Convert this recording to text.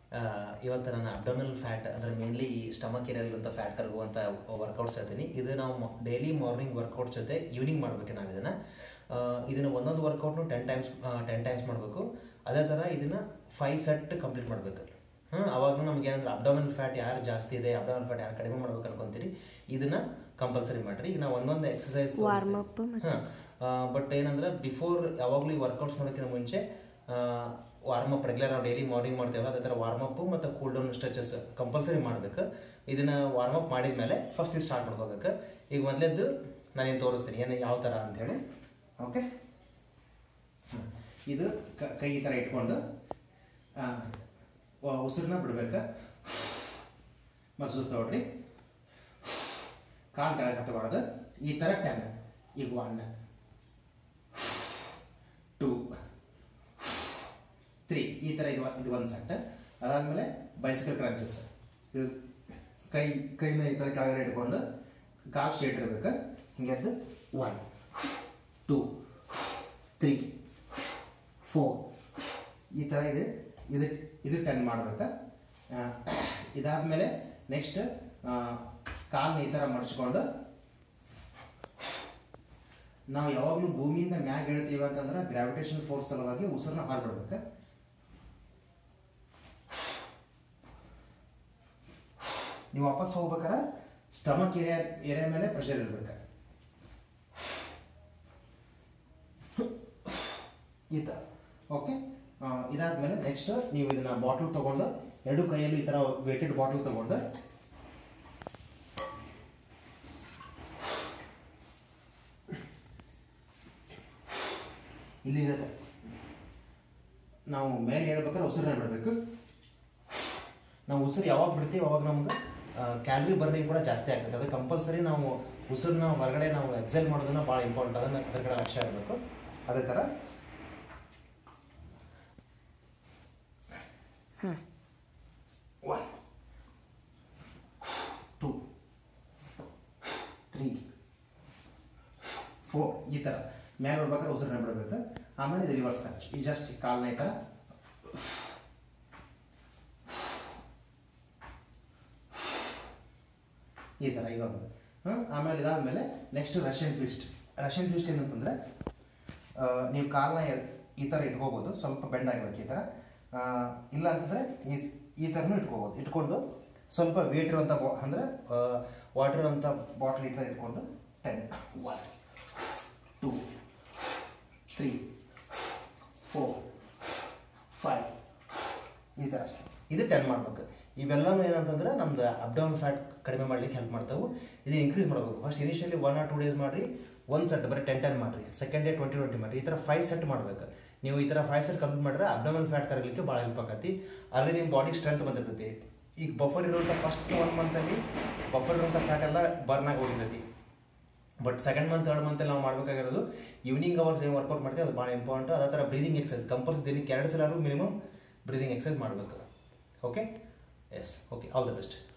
ಇವತ್ತು ನಾನು abdominal fat ಅಂದರೆ ಮೇನ್ಲಿ ಈ ಸ್ಟಮಕ್ ಏರಿಯಲ್ಲಿರುವಂಥ ಫ್ಯಾಟ್ ಕರಗುವಂಥ ವರ್ಕೌಟ್ಸ್ ಹೇಳ್ತೀನಿ ಇದು ನಾವು ಡೈಲಿ ಮಾರ್ನಿಂಗ್ ವರ್ಕೌಟ್ ಜೊತೆ ಈವ್ನಿಂಗ್ ಮಾಡಬೇಕು ನಾವು ಇದನ್ನು ಇದನ್ನು ಒಂದೊಂದು ವರ್ಕೌಟ್ನು ಟೆನ್ ಟೈಮ್ಸ್ ಟೆನ್ ಟೈಮ್ಸ್ ಮಾಡಬೇಕು ಅದೇ ಥರ ಇದನ್ನು ಫೈವ್ ಸೆಟ್ ಕಂಪ್ಲೀಟ್ ಮಾಡಬೇಕು ಹಾಂ ಅವಾಗ ನಮ್ಗೆ ಏನಂದ್ರೆ ಅಬ್ಡೋಮಿನಲ್ ಫ್ಯಾಟ್ ಯಾರು ಜಾಸ್ತಿ ಇದೆ ಅಬ್ಡೋಮಿನಲ್ ಫ್ಯಾಟ್ ಯಾರು ಕಡಿಮೆ ಮಾಡ್ಬೇಕು ಅನ್ಕೊಂತೀರಿ ಇದನ್ನು ಕಂಪಲ್ಸರಿ ಮಾಡಿರಿ ಈಗ ನಾವು ಒಂದೊಂದು ಎಕ್ಸಸೈಸ್ ವಾರ್ಮ್ ಅಪ್ ಹಾಂ ಬಟ್ ಏನಂದ್ರೆ ಬಿಫೋರ್ ಯಾವಾಗಲೂ ಈ ವರ್ಕೌಟ್ಸ್ ಮಾಡೋಕ್ಕಿಂತ ಮುಂಚೆ ವಾರ್ಮ್ ಅಪ್ ರೆಗ್ಯುಲರ್ ನಾವು ಡೈಲಿ ಮಾರ್ನಿಂಗ್ ಮಾಡ್ತೇವಲ್ಲ ಅದೇ ಥರ ವಾರ್ಮ್ ಅಪ್ ಮತ್ತು ಕೂಲ್ ಡೌನ್ ಸ್ಟ್ರೆಚಸ್ ಕಂಪಲ್ಸರಿ ಮಾಡಬೇಕು ಇದನ್ನ ವಾರ್ಮ್ ಅಪ್ ಮಾಡಿದ ಮೇಲೆ ಫಸ್ಟ್ ಇದು ಸ್ಟಾರ್ಟ್ ಮಾಡ್ಕೋಬೇಕು ಈಗ ಮೊದಲೇದ್ದು ನಾನೇನು ತೋರಿಸ್ತೀನಿ ಏನು ಯಾವ ಥರ ಅಂಥೇಳಿ ಓಕೆ ಇದು ಕ- ಕೈ ಈ ಥರ ಇಟ್ಕೊಂಡು ಉಸಿರನ್ನ ಬಿಡ್ಬೇಕು ಮಸೂರು ತಗೊಳ್ರಿ ಕಾಲು ಕೆಳಗೆ ಹತ್ತಬಾರ್ದು ಈ ಥರ ಟೆನ್ ಈಗ ಒನ್ ಟೂ ತ್ರೀ ಈ ಥರ ಇದು ಇದು ಒಂದು ಸೆಟ್ ಅದಾದಮೇಲೆ ಬೈಸಿಕಲ್ ಕ್ರಂಚಸ್ ಇದು ಕೈ ಕೈನ ಈ ಥರ ಕೆಳಗಡೆ ಇಟ್ಕೊಂಡು ಕಾಲು ಸ್ಟ್ರೇಟ್ ಇರಬೇಕು ಹಿಂಗೆದ್ದು ಒನ್ ಟೂ ತ್ರೀ ಫೋರ್ ಈ ಥರ ಇದೆ ಇದು ಇದು ಟೆನ್ ಮಾಡ್ಬೇಕು ಇದಾದಮೇಲೆ ನೆಕ್ಸ್ಟ್ ಕಾಲನ್ನ ಈ ಥರ ಮಡಚ್ಕೊಂಡು ನಾವು ಯಾವಾಗಲೂ ಭೂಮಿಯಿಂದ ಮ್ಯಾಗ ಹೇಳ್ತೀವಿ ಅಂತಂದ್ರೆ ಗ್ರಾವಿಟೇಷನ್ ಫೋರ್ಸ್ ಸಲುವಾಗಿ ಉಸಿರನ್ನ ಹೊರಬಿಡ್ಬೇಕು ನೀವು ವಾಪಸ್ ಹೋಗ್ಬೇಕಾದ್ರೆ ಸ್ಟಮಕ್ ಏರಿಯಾ ಏರಿಯಾ ಮೇಲೆ ಪ್ರೆಷರ್ ಇರ್ಬೇಕು ಈ ಥರ ಓಕೆ ಇದಾದ್ಮೇಲೆ ನೆಕ್ಸ್ಟ್ ನೀವು ಇದನ್ನ ಬಾಟಲ್ ತಗೊಂಡು ಎರಡು ಕೈಯಲ್ಲಿ ಈ ಥರ ವೇಟೆಡ್ ಬಾಟಲ್ ತಗೊಂಡು ಇಲ್ಲಿ ಇರುತ್ತೆ ನಾವು ಮೇಲೆ ಹೇಳ್ಬೇಕಾದ್ರೆ ಉಸಿರನ್ನ ಬಿಡಬೇಕು ನಾವು ಉಸಿರು ಯಾವಾಗ ಬಿಡ್ತೀವಿ ಅವಾಗ ನಮ್ಗೆ ಕ್ಯಾಲರಿ ಬರ್ನಿಂಗ್ ಕೂಡ ಜಾಸ್ತಿ ಆಗ್ತದೆ ಅದು ಕಂಪಲ್ಸರಿ ನಾವು ಉಸಿರನ್ನ ಹೊರಗಡೆ ನಾವು ಎಕ್ಸೈಲ್ ಮಾಡೋದನ್ನ ಭಾಳ ಇಂಪಾರ್ಟೆಂಟ್ ಅದನ್ನು ಅದ್ರ ಕಡೆ ಲಕ್ಷ್ಯ ಇರಬೇಕು ಅದೇ ಥರ ಹಾಂ ಒನ್ ಟೂ ತ್ರೀ ಫೋರ್ ಈ ಥರ ಮೇಲೆ ಬರ್ಬೇಕಾದ್ರೆ ಉಸಿರನ್ನ ಬಿಡಬೇಕು ಆಮೇಲೆ ಇದು ರಿವರ್ಸ್ ಕ್ಯಾಚ್ ಈ ಜಸ್ಟ್ ಕಾಲ್ನ ಈ ಥರ ಈ ಥರ ಇದೊಂದು ಹ್ಮ್? ಆಮೇಲೆ ಇದಾದ್ಮೇಲೆ next Russian twist Russian twist ಏನಂತಂದ್ರೆ ಆ, ನೀವು ಕಾಲ್ನ ಎ- ಈ ಥರ ಇಟ್ಕೋಬೋದು ಸ್ವಲ್ಪ ಬೆಂಡ್ ಆಗಿರ್ಬೇಕು ಈ ಥರ ಆ, ಇಲ್ಲ ಅಂತಂದ್ರೆ ಈ ಈ ಥರನೂ ಇಟ್ಕೋಬೋದು ಇಟ್ಕೊಂಡು ಸ್ವಲ್ಪ ವೇಟ್ ಇರುವಂಥ ಬಾ ಅಂದರೆ ವಾಟರ್ ಇರುವಂಥ ಬಾಟ್ಲ್ ಈ ಥರ ಇಟ್ಕೊಂಡು ten one two three four five ಈ ಥರ ಇದು ಟೆನ್ ಮಾಡ್ಬೇಕು ಇವೆಲ್ಲನೂ ಏನಂತಂದ್ರೆ ನಮ್ದು ಅಪ್ಡೌನ್ ಫ್ಯಾಟ್ ಕಡಿಮೆ ಮಾಡ್ಲಿಕ್ಕೆ ಹೆಲ್ಪ್ ಮಾಡ್ತಾವೆ ಇದು ಇನ್ಕ್ರೀಸ್ ಮಾಡಬೇಕು first initially one or two days ಮಾಡಿರಿ ಒಂದು ಸೆಟ್ ಬರೀ ಟೆನ್ ಟೆನ್ ಮಾಡಿರಿ ಸೆಕೆಂಡ್ ಡೇ ಟ್ವೆಂಟಿ ಟ್ವೆಂಟಿ ಮಾಡಿರಿ ಈ ಥರ ಫೈವ್ ಸೆಟ್ ಮಾಡ್ಬೇಕು ನೀವು ಈ ಥರ ಫೈವ್ ಸೆಟ್ ಕಂಪ್ಲೀಟ್ ಮಾಡಿದ್ರೆ ಅಬ್ಡಮನ್ ಫ್ಯಾಟ್ ಕರಗಲಿಕ್ಕೆ ಭಾಳ ಹೆಲ್ಪ್ ಆಗತ್ತಿ ಅಲ್ಲಿ ನಿಮ್ಮ ಬಾಡಿ ಸ್ಟ್ರೆಂತ್ ಬಂದಿರ್ತೈತಿ ಈಗ ಬಫರ್ ಇರುವಂಥ ಫಸ್ಟ್ ಒನ್ ಮಂತಲ್ಲಿ ಬಫರ್ ಇರುವಂಥ ಫ್ಯಾಟ್ ಎಲ್ಲ ಬರ್ನ್ ಆಗಿ ಹೋಗಿರ್ತೈತಿ ಬಟ್ ಸೆಕೆಂಡ್ ಮಂತ್ ಥರ್ಡ್ ಮಂತಲ್ಲಿ ನಾವು ಮಾಡಬೇಕಾಗಿರೋದು ಈವ್ನಿಂಗ್ ಅವರ್ಸ್ ಏನು ವರ್ಕೌಟ್ ಮಾಡ್ತೀವಿ ಅದು ಭಾಳ ಇಂಪಾರ್ಟೆಂಟ್ ಅದೇ ಥರ ಬ್ರೀದಿಂಗ್ ಎಕ್ಸಸೈಸ್ ಕಂಪಲ್ಸರಿ ದಿನಕ್ಕೆ ಎರಡು ಸಲ ಮಿನಿಮಮ್ ಬ್ರೀದಿಂಗ್ ಎಕ್ಸಸೈಸ್ ಮಾಡಬೇಕು okay yes okay all the best